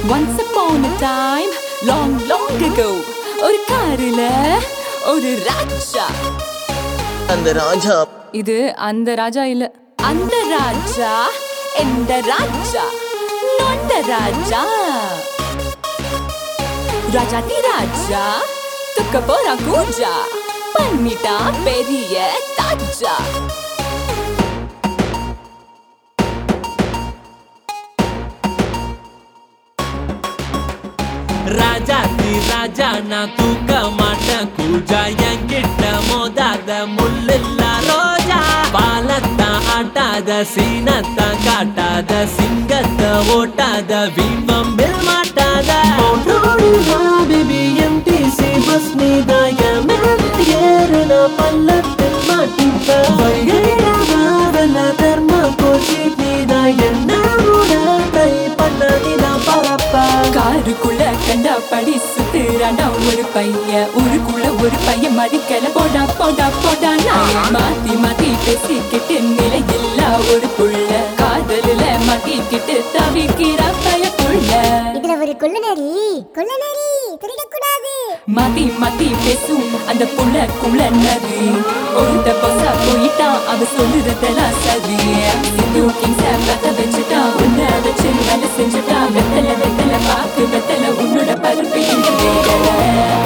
Once upon a time, long, long ago, ஒரு காருல ஒரு ராஜா அந்த ராஜா இது அந்த ராஜா இல்ல அந்த ராஜா எந்த ராஜா நொண்ட ராஜா ராஜாதி ராஜா துக்க போறா கூஜா பண்ணிட்டா பெரிய தாஜா ராஜாத்தி ராஜா நான் தூக்க மாட்டேன் கூஜா என்கிட்ட மோதாத முள்ளில்ல ரோஜா பாலத்தான் ஆட்டாத சீனத்தான் காட்டாத சிங்கத்தை ஓட்டாத வீம்பம் பில் மாட்டாத பேபி எம்டிசி பஸ் நீதாய ஏறுன பள்ளத்தில் மாட்டிப்ப வைகையில தர்ம கோச்சி நீதாய ட்ரை பண்ண நீதான் பரப்ப காருக்குள்ள கண்டபடி சுத்துறானா ஒரு பையன் ஊருக்குள்ள ஒரு பையன் மதிக்கல போடா போடா போடா நான் மாத்தி மாத்தி பேசிக்கிட்டு நிலையில்லா ஒரு புள்ள காதலில மாட்டிக்கிட்டு தவிக்கிற பயப்புள்ள இதுல ஒரு கொள்ளநரி கொள்ளநரி திருடக்கூடாது மாத்தி மாத்தி பேசும் அந்த புள்ள குள்ளனது ஒருத்த பொசா போயிட்டான் அவ சொல்லுறதெல்லாம் சரி சிந்து கிங் சாம் கத்த வச்சுட்டான் உன்னை வச்சு வேலை செஞ்சுட்டான் வெத்தல வெத்தல பாக்கு வெத்தல உன்னோட பருப்பு இங்க வேகல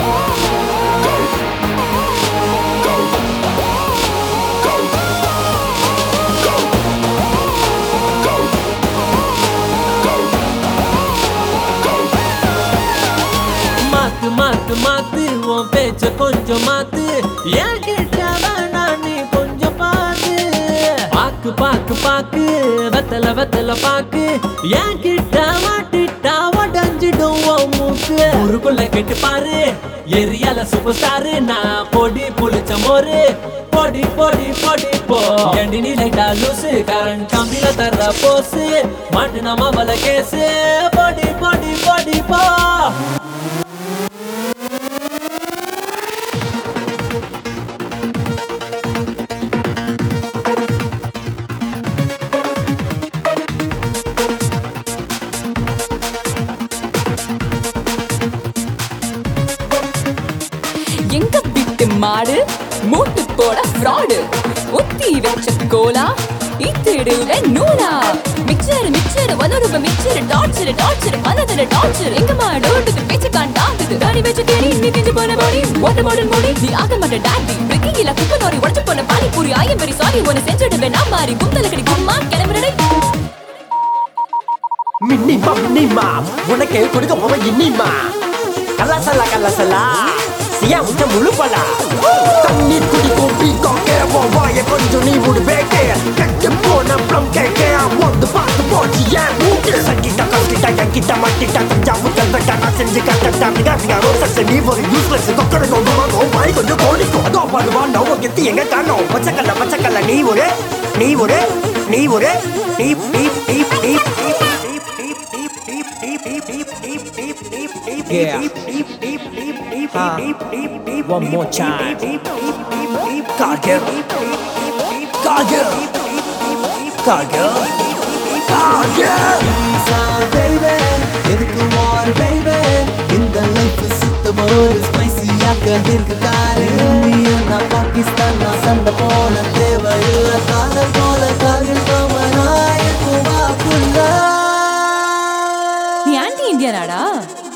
மாத்து மாத்து மாத்து உன் பேச்ச கொஞ்சம் மாத்து என்கிட்ட வேணா நீ கொஞ்சம் பாத்து பாக்கு பாக்கு பாக்கு வெத்தல வெத்தல பாக்கு என்கிட்ட மாட்டிட்டா உடஞ்சிடும் உன் மூக்கு ஊருக்குள்ள கெட்டு பாரு எரியால சூப்பர் ஸ்டாரு நான் பொடி புளிச்ச மோரு பொடி பொடி பொடி போ எண்டி நீ லைட்டா லூசு கரண்ட் கம்பில தர்ற போசு மாட்டு நம்ம வல கேசு பொடி பொடி பொடி போ எங்க விட்டு மாடு மூட்டு போட ஃப்ராடு ஒத்தி வச்ச கோலா இத்திடுல நூலா மிக்சர் மிக்சர் வனருப மிக்சர் டார்ச்சர் டார்ச்சர் மனதில டார்ச்சர் எங்க மாடோட்டுக்கு பேச்சு காண்டாகுது தாடி வச்சு தேடி நீ திஞ்சு போன பாடி வாட்டர் பாட்டில் மூடி நீ ஆக மாட்ட டாடி பிரிக்கில குப்பை நோரி உடச்சு போன பானி பூரி ஆயம் வெரி சாரி உன செஞ்சுடுவேன் நான் மாறி குந்தல கடி கும்மா கிளம்புறடை மின்னிமா மின்னிமா உனக்கு கொடுக்க போவ இன்னிமா கலாசலா கலாசலா சியா உச்ச முழுப்பலா தண்ணீர் குடிக்கும் பீக்கம் கேவோம் வாய கொஞ்சம் நீ விடு பேக்கே கட்டு போன ப்ளம் கேக்கே வந்து பார்த்து போச்சு ஏன் மூக்கு சக்கிட்ட கக்கிட்ட என்கிட்ட மாட்டிட்ட கொஞ்சம் முத்தல் நான் செஞ்சு கட்டட்டா மிகா மிகா ரோசஸ் நீ ஒரு யூஸ்லெஸ் கொக்கட கொண்டு வாங்கும் வாய் கொஞ்சம் கோணிக்கும் அதோ பாடுவா நோவ கெத்தி எங்க காணோம் பச்சைக்கல்ல பச்சைக்கல்ல நீ ஒரு நீ ஒரு நீ ஒரு நீ நீ நீ நீ Yeah. One more time. Cargill. Cargill. Cargill. Cargill. baby எதுக்கு war baby இந்த லைஃப் சுத்தமா ஒரு ஸ்பைசியாக இருக்கு காரு இந்தியா நான் பாகிஸ்தான் நான் சண்டை போல தேவையில்லை காதல் போல காதல் காமனாயிருக்கும் வாக்குள்ள நீ ஆன்டி இந்தியனாடா